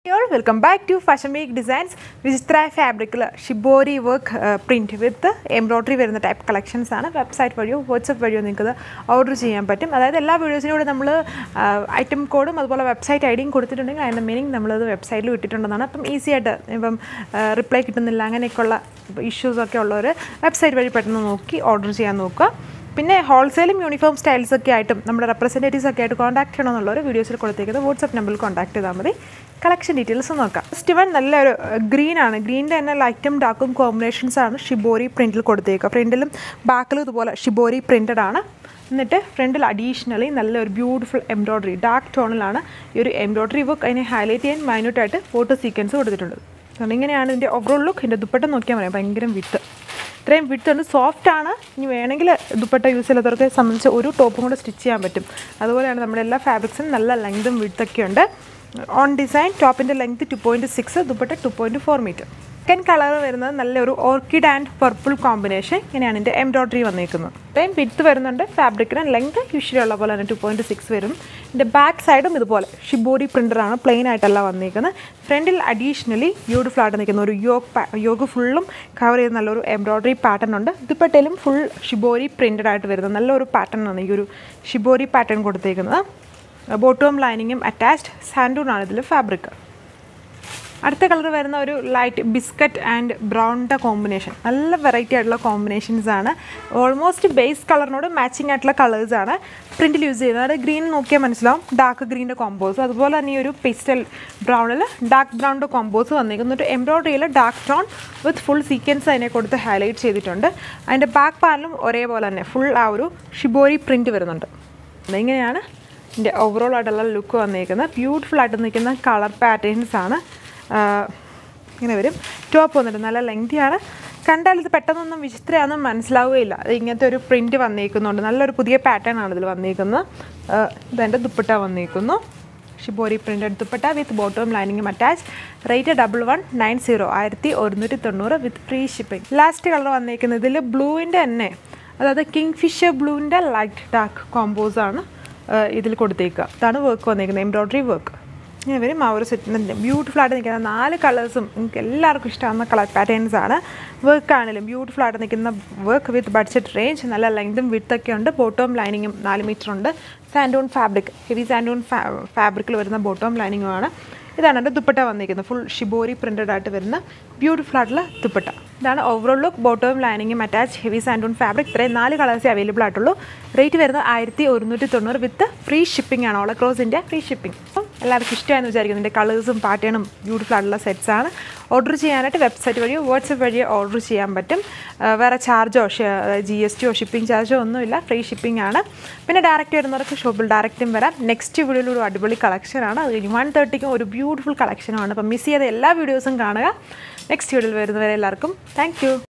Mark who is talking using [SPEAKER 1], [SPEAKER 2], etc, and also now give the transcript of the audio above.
[SPEAKER 1] all welcome back to fashion week designs Vichitra ഫാബ്രിക്കിൽ shibori work print with embroidery വരുന്ന type collections ആണ് website വഴിയോ WhatsApp വഴിയോ നിങ്ങൾക്ക് ഓർഡർ ചെയ്യാൻ പറ്റും അതായത് എല്ലാ വീഡിയോസിനും കൂടെ നമ്മൾ ഐറ്റം കോഡും അതുപോലെ വെബ്സൈറ്റ് ഐ ഡിയും കൊടുത്തിട്ടുണ്ടെങ്കിൽ അതിൻ്റെ മീനിങ് നമ്മളത് വെബ്സൈറ്റിൽ വിട്ടിട്ടുണ്ടെന്നാണ് അപ്പം ഈസി ആയിട്ട് ഇപ്പം റിപ്ലൈ കിട്ടുന്നില്ല അങ്ങനെയൊക്കെയുള്ള ഇഷ്യൂസൊക്കെ ഉള്ളവർ വെബ്സൈറ്റ് വഴി പെട്ടെന്ന് നോക്കി ഓർഡർ ചെയ്യാൻ നോക്കുക പിന്നെ ഹോൾസെയിലും യൂണിഫോം സ്റ്റൈൽസ് ഒക്കെ ആയിട്ടും നമ്മുടെ റെപ്രസെൻറ്റേറ്റീവ്സ് ഒക്കെ ആയിട്ട് കോൺടാക്ട് ചെയ്യണമെന്നുള്ളവർ വീഡിയോസിൽ കൊടുത്തേക്കുന്നത് വാട്സപ്പ് നമ്പറിൽ കോൺടാക്ട് ചെയ്താൽ മതി കളക്ഷൻ ഡീറ്റെയിൽസ് നോക്കാം ഫസ്റ്റ് വൺ നല്ലൊരു ഗ്രീൻ ആണ് ഗ്രീനിൻ്റെ തന്നെ ലൈറ്റും ഡാർക്കും കോമ്പിനേഷൻസ് ആണ് ഷിബോരി പ്രിൻറ്റിൽ കൊടുത്തേക്കുക ഫ്രണ്ടിലും ബാക്കിലും ഇതുപോലെ ഷിബോരി പ്രിൻറ്റഡ് ആണ് എന്നിട്ട് ഫ്രണ്ടിൽ അഡീഷണലി നല്ലൊരു ബ്യൂട്ടിഫുൾ എംബ്രോയ്ഡറി ഡാർക്ക് ടോണിലാണ് ഈ ഒരു എംബ്രോയ്ഡറി വർക്ക് അതിനെ ഹൈലൈറ്റ് ചെയ്യാൻ മൈന്യൂട്ടായിട്ട് ഫോട്ടോ സീക്വൻസ് കൊടുത്തിട്ടുണ്ട് അതുകൊണ്ട് ഇങ്ങനെയാണ് ഇതിൻ്റെ ഓവറോൾ ലുക്ക് ഇതിൻ്റെ ദുപ്പട്ട നോക്കിയാൽ മതി ഭയങ്കര വിത്ത് ഇത്രയും വിട്ട് ഉണ്ട് സോഫ്റ്റ് ആണ് ഇനി വേണമെങ്കിൽ ദുപ്പട്ട യൂസ് ചെയ്യാത്തവർക്ക് സംബന്ധിച്ച് ഒരു ടോപ്പും കൂടെ സ്റ്റിച്ച് ചെയ്യാൻ പറ്റും അതുപോലെയാണ് നമ്മുടെ എല്ലാ ഫാബ്രിക്സും നല്ല ലെങ്തും വിട്ടൊക്കെ ഉണ്ട് ഓൺ ഡിസൈൻ ടോപ്പിൻ്റെ length two point six dupatta two point four metre second colour വരുന്നത് നല്ലൊരു ഓർക്കിഡ് ആൻഡ് പർപ്പിൾ കോമ്പിനേഷൻ ഇങ്ങനെയാണ് ഇതിൻ്റെ എംബ്രോയ്ഡറി വന്നിരിക്കുന്നത് ഇത്രയും വിത്ത് വരുന്നുണ്ട് ഫാബ്രിക്കിന് ലെങ്ത് യൂഷ്വലി ഉള്ള പോലെ തന്നെ ടു പോയിൻറ്റ് സിക്സ് വരും ഇതിൻ്റെ ബാക്ക് സൈഡും ഇതുപോലെ ഷിബോഡി പ്രിൻ്ററാണ് പ്ലെയിൻ ആയിട്ടല്ല വന്നിരിക്കുന്നത് ഫ്രണ്ടിൽ അഡീഷണലി ബ്യൂട്ടിഫുൾ ആയിട്ട് നിൽക്കുന്ന ഒരു യോഗ് യോഗ് ഫുള്ളും കവർ ചെയ്ത് നല്ലൊരു എംബ്രോയ്ഡറി പാറ്റേൺ ഉണ്ട് ദുപ്പട്ടയിലും ഫുൾ ഷിബോരി പ്രിൻ്റഡ് ആയിട്ട് വരുന്ന നല്ലൊരു പാറ്റേൺ ആണ് ഈ ഒരു ഷിബോരി പാറ്റേൺ കൊടുത്തേക്കുന്നത് ബോട്ടോം ലൈനിങ്ങും അറ്റാച്ച്ഡ് സാൻഡൂൺ ആണ് ഇതിൽ ഫാബ്രിക് അടുത്ത കളർ വരുന്ന ഒരു ലൈറ്റ് ബിസ്ക്കറ്റ് ആൻഡ് ബ്രൗണിൻ്റെ കോമ്പിനേഷൻ നല്ല വെറൈറ്റി ആയിട്ടുള്ള കോമ്പിനേഷൻസ് ആണ് ഓൾമോസ്റ്റ് ബേസ് കളറിനോട് മാച്ചിങ് ആയിട്ടുള്ള കളേഴ്സ് ആണ് പ്രിൻറ്റിൽ യൂസ് ചെയ്യുന്നത് അത് ഗ്രീൻ നോക്കിയാൽ മനസ്സിലാവും ഡാർക്ക് ഗ്രീൻ്റെ കോമ്പോസ് അതുപോലെ തന്നെ ഈ ഒരു പിസ്റ്റൽ ബ്രൗണിൽ ഡാർക്ക് ബ്രൗണിൻ്റെ കോമ്പോസ് വന്നിരിക്കുന്നു ഒരു എംബ്രോയ്ഡറിയിൽ dark brown with full sequence അതിനെ കൊടുത്ത് ഹൈലൈറ്റ് ചെയ്തിട്ടുണ്ട് അതിൻ്റെ ബാക്ക് പാനലും ഒരേപോലെ തന്നെ ഫുൾ ആ ഒരു ഷിബോരി പ്രിൻറ്റ് വരുന്നുണ്ട് ഇങ്ങനെയാണ് ഇതിൻ്റെ ഓവറോൾ ആയിട്ടുള്ള ലുക്ക് വന്നിരിക്കുന്നത് ബ്യൂട്ടിഫുൾ ആയിട്ട് നിൽക്കുന്ന കളർ പാറ്റേൺസ് ആണ് ഇങ്ങനെ വരും ടോപ്പ് വന്നിട്ട് നല്ല ലെങ്തിയാണ് കണ്ടാൽ ഇത് പെട്ടെന്നൊന്നും വിചിത്രമാണെന്നും മനസ്സിലാവുകയില്ല അത് ഇങ്ങനത്തെ ഒരു പ്രിൻറ്റ് വന്നിരിക്കുന്നുണ്ട് നല്ലൊരു പുതിയ പാറ്റേൺ ആണ് ഇതിൽ വന്നിരിക്കുന്നത് ഇതെൻ്റെ ദുപ്പട്ട വന്നിരിക്കുന്നു shibori printed dupatta with bottom ലൈനിങ്ങും attach rate double one nine zero ആയിരത്തി ഒരുന്നൂറ്റി തൊണ്ണൂറ് with free shipping last colour വന്നിരിക്കുന്നത് ഇതിൽ ബ്ലൂവിൻ്റെ തന്നെ അതായത് കിങ് ഫിഷർ ബ്ലൂവിൻ്റെ ലൈറ്റ് ഡാർക്ക് കോമ്പോസ് ആണ് ഇതിൽ കൊടുത്തേക്കുക ഇതാണ് വർക്ക് വന്നിരിക്കുന്നത് എംബ്രോയ്ഡറി വർക്ക് ഇങ്ങനെ വരും ആ ഒരു സെറ്റ് ബ്യൂട്ടിഫുൾ ആയിട്ട് നിൽക്കുന്ന നാല് കളേഴ്സും എനിക്ക് എല്ലാവർക്കും ഇഷ്ടമാകുന്ന കളർ പാറ്റേൺസ് ആണ് വർക്ക് ആണെങ്കിലും ബ്യൂട്ടിഫുൾ ആയിട്ട് നിൽക്കുന്ന വർക്ക് വിത്ത് ബഡ്ജറ്റ് റേഞ്ച് നല്ല ലെങ്തും വിത്തൊക്കെ ഉണ്ട് ബോട്ടോം ലൈനിങ്ങും നാല് മീറ്റർ ഉണ്ട് സാൻഡൂൺ ഫാബ്രിക് ഹെവി സാൻഡൂൺ ഫാബ്രിക്കിൽ വരുന്ന ബോട്ടോം ലൈനിങ്ങുമാണ് ഇതാണ് എൻ്റെ ദുപ്പട്ട വന്നിരിക്കുന്നത് ഫുൾ ഷിബോരി പ്രിൻറ്റഡ് ആയിട്ട് വരുന്ന ബ്യൂട്ടിഫുൾ ആയിട്ടുള്ള ദുപ്പട്ട ഇതാണ് ഓവറോൾ ലുക്ക് ബോട്ടവും ലൈനിങ്ങും അറ്റാച്ച് ഹെവി സാൻഡൂൺ ഫാബ്രിക് ഇത്രയും നാല് കളേഴ്സേ അവൈലബിൾ ആയിട്ടുള്ളൂ റേറ്റ് വരുന്നത് ആയിരത്തി ഒരുന്നൂറ്റി തൊണ്ണൂറ് വിത്ത് ഫ്രീ ഷിപ്പിംഗ് ആണ് all across India free shipping അപ്പം എല്ലാവർക്കും ഇഷ്ടമായെന്ന് വിചാരിക്കുന്നു ഇതിൻ്റെ കളേഴ്സും പാറ്റേണും ബ്യൂട്ടിഫുൾ ആയിട്ടുള്ള സെറ്റ്സ് ആണ് ഓർഡർ ചെയ്യാനായിട്ട് വെബ്സൈറ്റ് വഴിയോ വാട്സപ്പ് വഴിയോ ഓർഡർ ചെയ്യാൻ പറ്റും വേറെ ചാർജോ ജി എസ് ടിയോ ഷിപ്പിംഗ് ചാർജോ ഒന്നുമില്ല ഫ്രീ ഷിപ്പിംഗ് ആണ് പിന്നെ ഡയറക്റ്റ് വരുന്നവർക്ക് ഷോപ്പിൽ ഡയറക്റ്റും വരാം നെക്സ്റ്റ് വീഡിയോയിൽ ഒരു അടിപൊളി കളക്ഷനാണ് അത് കഴിഞ്ഞ് വൺ തേർട്ടിക്കും ഒരു ബ്യൂട്ടിഫുൾ കളക്ഷനുമാണ് അപ്പം മിസ് ചെയ്ത എല്ലാ വീഡിയോസും കാണുക നെക്സ്റ്റ് വീഡിയോയിൽ വരുന്നവരെ എല്ലാവർക്കും താങ്ക്